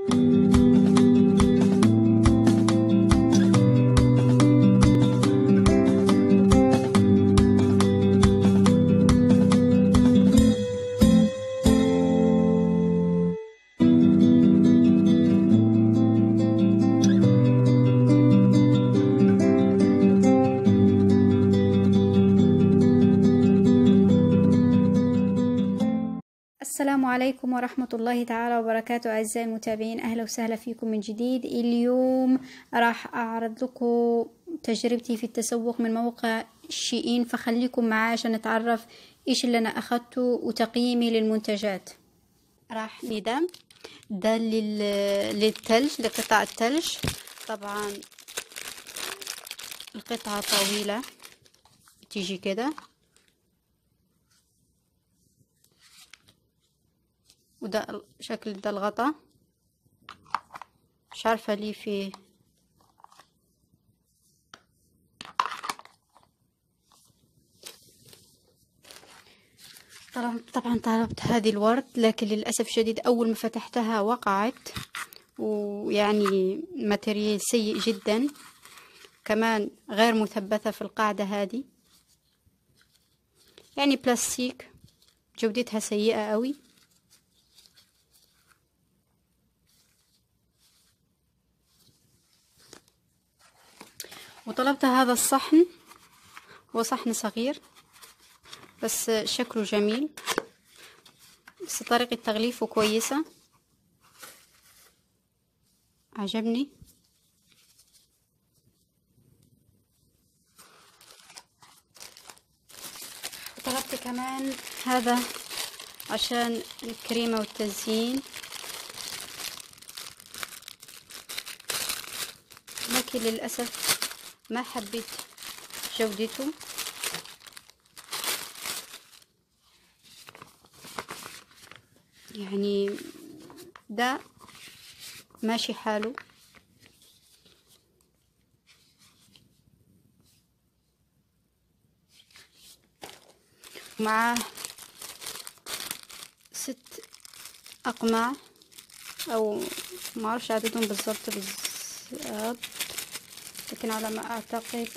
السلام عليكم ورحمة الله تعالى وبركاته أعزائي المتابعين أهلا وسهلا فيكم من جديد اليوم راح أعرض لكم تجربتي في التسوق من موقع شيئين فخليكم معايا عشان نتعرف إيش اللي أنا أخدته وتقييمي للمنتجات راح ندم ده لل... للتلج لقطع التلج طبعا القطعة طويلة تيجي كده وده شكل ده الغطا مش عارفة ليه في طبعا طلبت هذه الورد لكن للأسف شديد أول ما فتحتها وقعت ويعني ماتريال سيء جدا كمان غير مثبتة في القاعدة هذه يعني بلاستيك جودتها سيئة قوي وطلبت هذا الصحن هو صحن صغير بس شكله جميل بس طريقة تغليفه كويسة عجبني طلبت كمان هذا عشان الكريمة والتزيين لكن للأسف ما حبيت جودته يعني ده ماشي حاله معاه ست أقماع أو معرفش عددهم بالظبط بالظبط لكن على ما أعتقد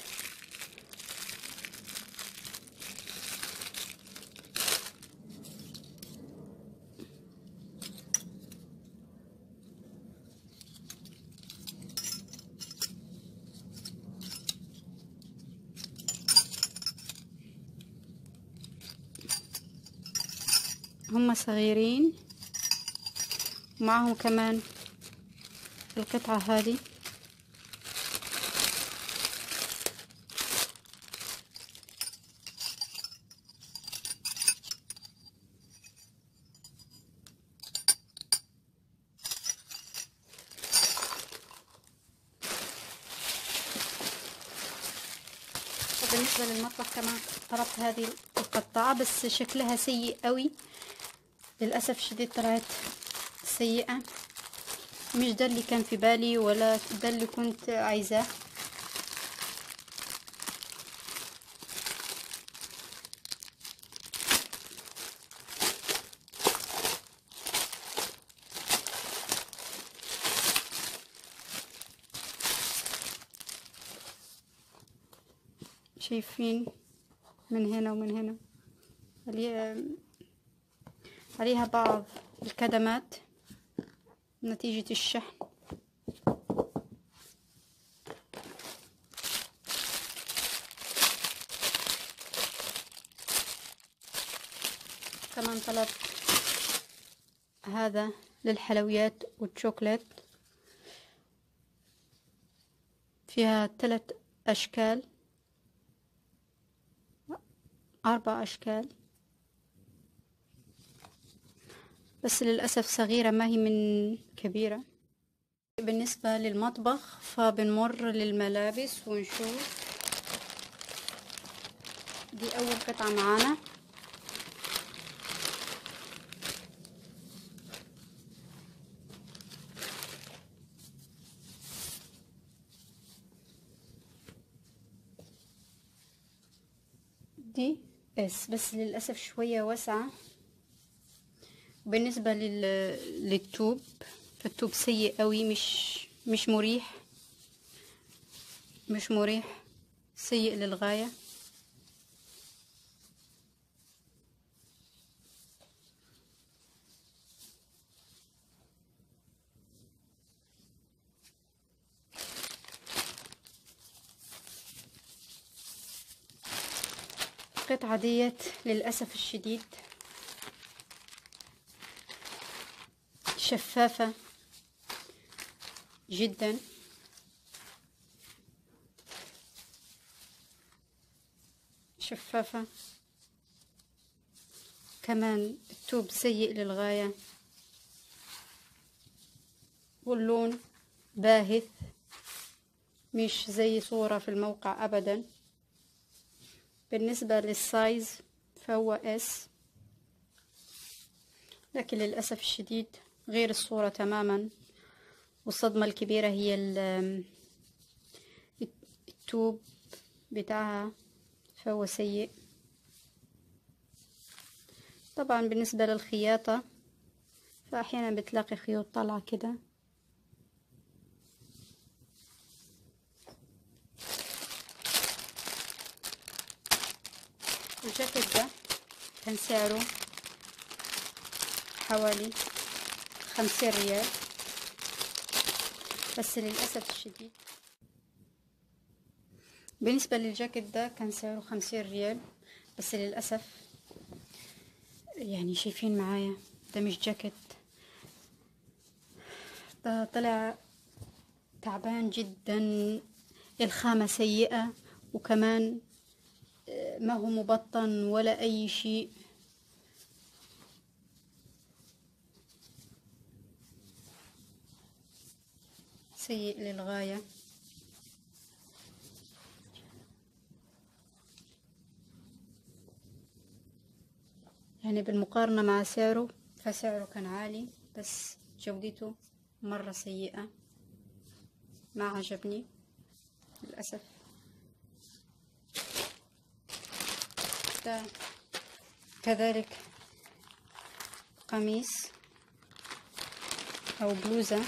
هم صغيرين ومعهم كمان القطعة هذه بالنسبة للمطبخ كمان طلبت هذه القطعة بس شكلها سيء قوي للأسف شديد طلعت سيئة مش ده اللي كان في بالي ولا ده اللي كنت عايزاه شايفين من هنا ومن هنا عليها بعض الكدمات نتيجة الشحن كمان طلبت هذا للحلويات والشوكولات فيها ثلاث أشكال أربع أشكال بس للأسف صغيرة ما هي من كبيرة بالنسبة للمطبخ فبنمر للملابس ونشوف دي أول قطعة معانا دي اس بس للأسف شوية واسعة بالنسبة لل... للتوب فالتوب سيء قوي مش مش مريح مش مريح سيء للغاية القطعة ديت للأسف الشديد شفافة جدا شفافة كمان التوب سيء للغاية واللون باهت مش زي صورة في الموقع أبدا بالنسبة للسايز فهو اس لكن للأسف الشديد غير الصورة تماما والصدمة الكبيرة هي التوب بتاعها فهو سيء طبعا بالنسبة للخياطة فأحيانا بتلاقي خيوط طالعة كده الجاكيت ده كان سعره حوالي خمسين ريال بس للأسف الشديد بالنسبة للجاكيت ده كان سعره خمسين ريال بس للأسف يعني شايفين معايا ده مش جاكيت ده طلع تعبان جدا الخامة سيئة وكمان ما هو مبطن ولا أي شيء سيء للغاية يعني بالمقارنة مع سعره فسعره كان عالي بس جودته مرة سيئة ما عجبني للأسف ده كذلك قميص أو بلوزة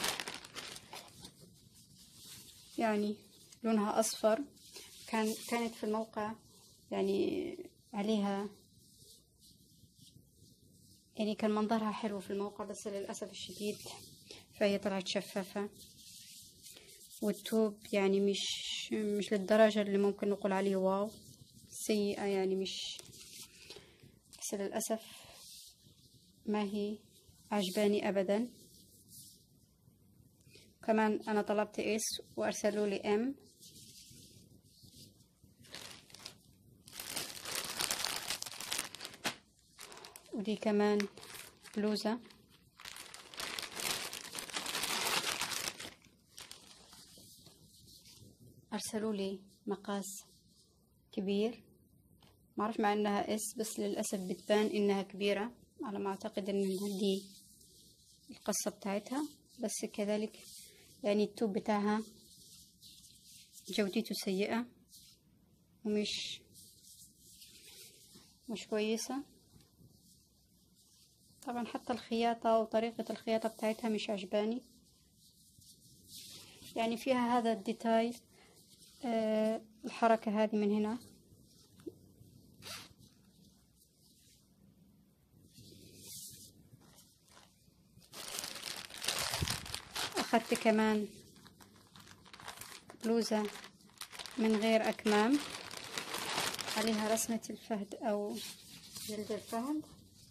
يعني لونها أصفر كان كانت في الموقع يعني عليها يعني كان منظرها حلو في الموقع بس للأسف الشديد فهي طلعت شفافة والتوب يعني مش مش للدرجة اللي ممكن نقول عليه واو سيئة يعني مش بس للأسف ما هي عجباني أبدا كمان أنا طلبت إس وأرسلوا لي إم ودي كمان بلوزة أرسلوا لي مقاس كبير معرف مع انها اس بس للأسف بتبان انها كبيرة على ما اعتقد ان دي القصة بتاعتها بس كذلك يعني التوب بتاعها جودته سيئة ومش مش كويسة طبعا حتى الخياطة وطريقة الخياطة بتاعتها مش عجباني يعني فيها هذا الديتايل آه الحركة هذه من هنا أخذت كمان بلوزة من غير أكمام عليها رسمة الفهد أو جلد الفهد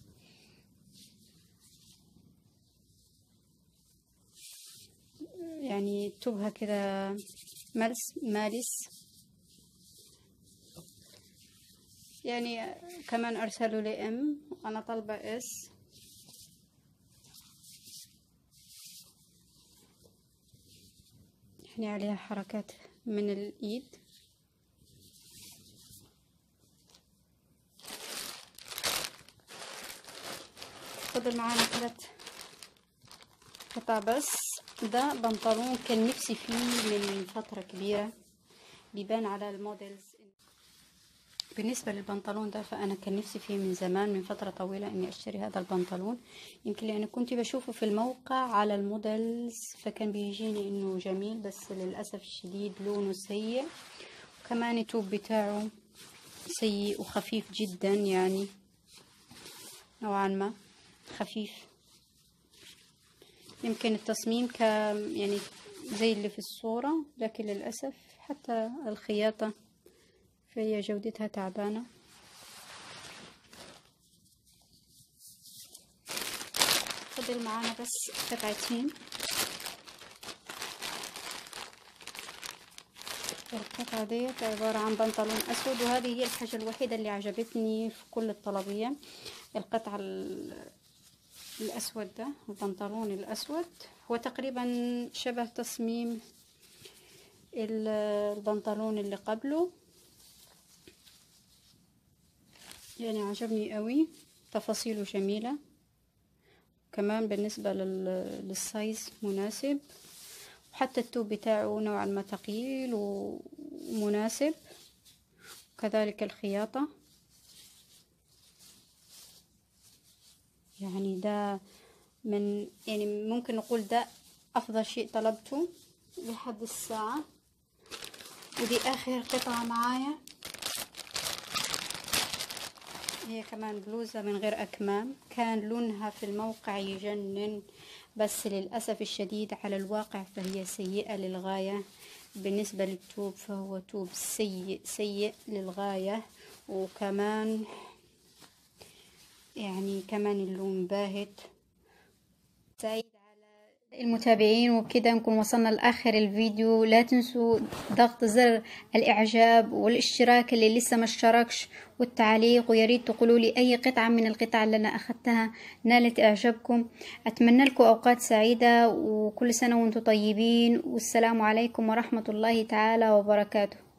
يعني توبها كده ملس مالس يعني كمان أرسلوا لي إم أنا طالبة إس يعني عليها حركات من الإيد فضل معانا ثلاث قطع بس ده بنطلون كان نفسي فيه من فترة كبيرة بيبان على الموديلز بالنسبة للبنطلون ده فأنا كان نفسي فيه من زمان من فترة طويلة إني أشتري هذا البنطلون يمكن لأن كنت بشوفه في الموقع على المودلز فكان بيجيني إنه جميل بس للأسف الشديد لونه سيء وكمان التوب بتاعه سيء وخفيف جدا يعني نوعا ما خفيف يمكن التصميم ك يعني زي اللي في الصورة لكن للأسف حتى الخياطة فهي جودتها تعبانة فضل معانا بس قطعتين القطعة ديت عبارة عن بنطلون أسود وهذه هي الحاجة الوحيدة اللي عجبتني في كل الطلبية القطعة الأسود ده البنطلون الأسود هو تقريبا شبه تصميم البنطلون اللي قبله يعني عجبني قوي تفاصيله جميلة كمان بالنسبة للسايز مناسب وحتى التوب بتاعه نوعا ما ثقيل ومناسب وكذلك الخياطة يعني ده من يعني ممكن نقول ده أفضل شيء طلبته لحد الساعة ودي آخر قطعة معايا هي كمان بلوزة من غير أكمام كان لونها في الموقع يجنن بس للأسف الشديد على الواقع فهي سيئة للغاية بالنسبة للتوب فهو توب سيء سيء للغاية وكمان يعني كمان اللون باهت سعيد المتابعين وبكده نكون وصلنا لآخر الفيديو لا تنسوا ضغط زر الإعجاب والاشتراك اللي لسه ما اشتركش والتعليق وياريت تقولوا لي أي قطعة من القطع اللي أنا أخذتها نالت إعجابكم أتمنى لكم أوقات سعيدة وكل سنة وانتم طيبين والسلام عليكم ورحمة الله تعالى وبركاته